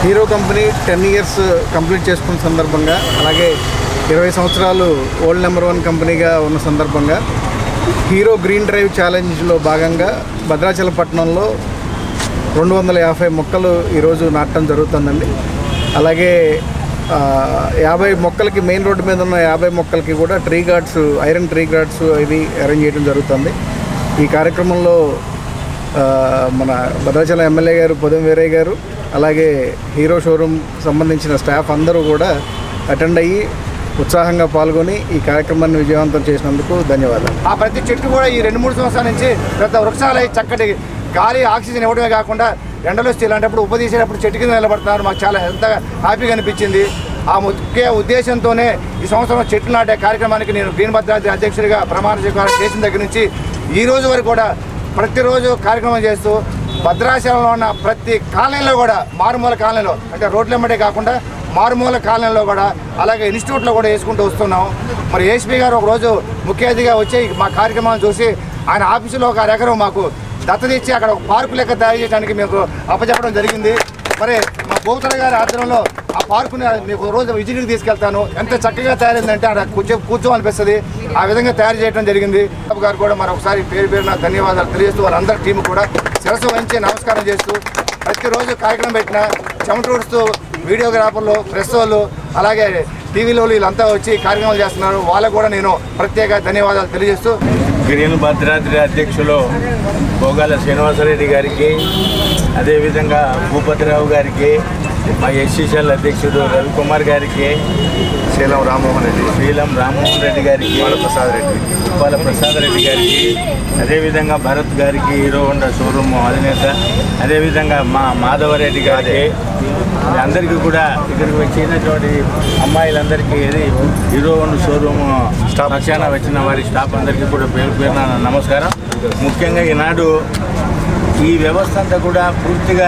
hero company ten years complete చేసుకున్న సందర్భంగా అలాగే ఇరవై సంవత్సరాలు ఓల్డ్ నెంబర్ వన్ కంపెనీగా ఉన్న సందర్భంగా హీరో గ్రీన్ డ్రైవ్ ఛాలెంజ్లో భాగంగా భద్రాచలపట్నంలో రెండు వందల యాభై మొక్కలు ఈరోజు నాటడం జరుగుతుందండి అలాగే ఆ, యాభై మొక్కలకి మెయిన్ రోడ్డు మీద ఉన్న యాభై మొక్కలకి కూడా tree guards iron tree guards ఇది అరేంజ్ చేయడం జరుగుతుంది ఈ కార్యక్రమంలో ఆ, మన భద్రాచలం ఎమ్మెల్యే గారు పొదం వీరయ్య గారు అలాగే హీరో షోరూమ్ సంబంధించిన స్టాఫ్ అందరూ కూడా అటెండ్ అయ్యి ఉత్సాహంగా పాల్గొని ఈ కార్యక్రమాన్ని విజయవంతం చేసినందుకు ధన్యవాదాలు ఆ ప్రతి చెట్టు కూడా ఈ రెండు మూడు సంవత్సరాల నుంచి పెద్ద వృక్షాలై చక్కటి గాలి ఆక్సిజన్ ఇవ్వడమే కాకుండా ఎండలో వస్తే ఇలాంటప్పుడు ఉపదీసేటప్పుడు చెట్టు కింద నిలబడుతున్నారు మాకు చాలా ఎంత హ్యాపీగా అనిపించింది ఆ ముఖ్య ఉద్దేశంతోనే ఈ సంవత్సరం చెట్లు నాటే కార్యక్రమానికి నేను గ్రీన్ భద్రాద్రి అధ్యక్షుడిగా ప్రమాణ స్వీకారం చేసిన దగ్గర నుంచి ఈ రోజు వరకు కూడా ప్రతిరోజు కార్యక్రమం చేస్తూ భద్రాచలంలో ఉన్న ప్రతి కాలనీలో కూడా మారుమూల కాలనీలో అంటే రోడ్ల వెంబడే కాకుండా మారుమూల కాలనీలో కూడా అలాగే ఇన్స్టిట్యూట్లో కూడా వేసుకుంటూ వస్తున్నాం మరి ఏసీపీ గారు ఒక రోజు ముఖ్య అతిథిగా వచ్చి మా కార్యక్రమాన్ని చూసి ఆయన ఆఫీసులో ఒక ఎకరం మాకు దత్తత ఇచ్చి అక్కడ ఒక పార్కు లెక్క తయారు చేయడానికి మీకు అప్పచెప్పడం జరిగింది మరి మా గోతర గారి ఆధ్వర్యంలో ఆ పార్కుని మీకు ఒక రోజు విజిట్కి తీసుకెళ్తాను ఎంత చక్కగా తయారైందంటే అక్కడ కూర్చో కూర్చోమనిపిస్తుంది ఆ విధంగా తయారు చేయడం జరిగింది బాబు గారు కూడా మరొకసారి పేరు పేరున ధన్యవాదాలు తెలియజేస్తూ వాళ్ళందరి టీం కూడా శిరస్సు వహించి నమస్కారం చేస్తూ ప్రతిరోజు కార్యక్రమం పెట్టిన చెమటూడుస్తూ వీడియోగ్రాఫర్లు ప్రెస్ వాళ్ళు అలాగే టీవీలో వీళ్ళంతా వచ్చి కార్యక్రమాలు చేస్తున్నారు వాళ్ళకు కూడా నేను ప్రత్యేక ధన్యవాదాలు తెలియజేస్తూ గ్రీన్ భద్రాద్రి అధ్యక్షులు భోగాల శ్రీనివాసరెడ్డి గారికి అదేవిధంగా భూపతిరావు గారికి మా ఎస్సీసీఎల్ అధ్యక్షుడు రవికుమార్ గారికి శీలం రామ్మోహన్ రెడ్డి శ్రీలం రామ్మోహన్ రెడ్డి గారికి ప్రసాద్ రెడ్డి ఉప్పాల ప్రసాద్ రెడ్డి గారికి అదేవిధంగా భరత్ గారికి హీరో హోండా షోరూమ్ అధినేత అదేవిధంగా మా మాధవరెడ్డి గారికి అందరికీ కూడా ఇక్కడికి వచ్చినటువంటి అమ్మాయిలందరికీ ఇది హీరో హోండా షోరూమ్ స్టాఫ్ పక్షాన వచ్చిన వారి స్టాఫ్ అందరికీ కూడా పేరు పేరున నమస్కారం ముఖ్యంగా ఈనాడు ఈ వ్యవస్థ అంతా కూడా పూర్తిగా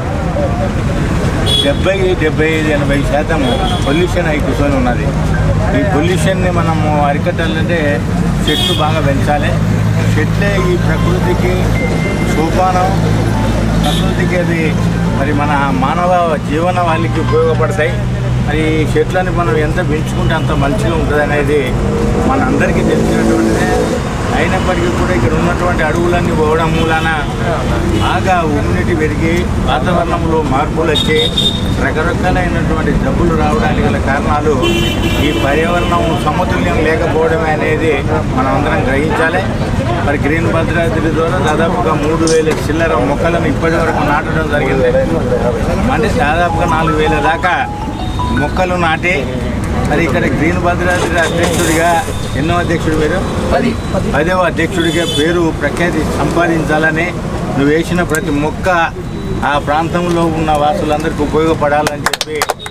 డెబ్బై డెబ్బై ఐదు ఎనభై శాతం పొల్యూషన్ అయి కూర్చొని ఉన్నది ఈ పొల్యూషన్ని మనము అరికట్టాలంటే చెట్లు బాగా పెంచాలి చెట్లే ఈ ప్రకృతికి సోపానం ప్రకృతికి అది మరి మన మానవ జీవన వాళ్ళకి ఉపయోగపడతాయి మరి ఈ చెట్లని మనం ఎంత పెంచుకుంటే అంత మంచిగా ఉంటుంది అనేది మన అందరికీ తెలిసినటువంటిదే అయినప్పటికీ కూడా ఇక్కడ ఉన్నటువంటి అడవులన్నీ పోవడం మూలాన బాగా ఉమ్మిటి పెరిగి వాతావరణంలో మార్పులు వచ్చి రకరకాలైనటువంటి జబ్బులు రావడానికి గల కారణాలు ఈ పర్యావరణం సమతుల్యం లేకపోవడమే అనేది మనం అందరం గ్రహించాలి మరి గ్రీన్ భద్రాద్రి ద్వారా దాదాపుగా మూడు వేల చిల్లర మొక్కలను ఇప్పటి వరకు నాటడం జరిగింది అంటే దాదాపుగా నాలుగు వేల దాకా మొక్కలు నాటి మరి ఇక్కడ గ్రీన్ భద్రాద్రి అధ్యక్షుడిగా ఎన్నో అధ్యక్షుడు మీరు పదవ అధ్యక్షుడిగా పేరు ప్రఖ్యాతి సంపాదించాలని నువ్వు వేసిన ప్రతి మొక్క ఆ ప్రాంతంలో ఉన్న వాసులందరికీ ఉపయోగపడాలని చెప్పి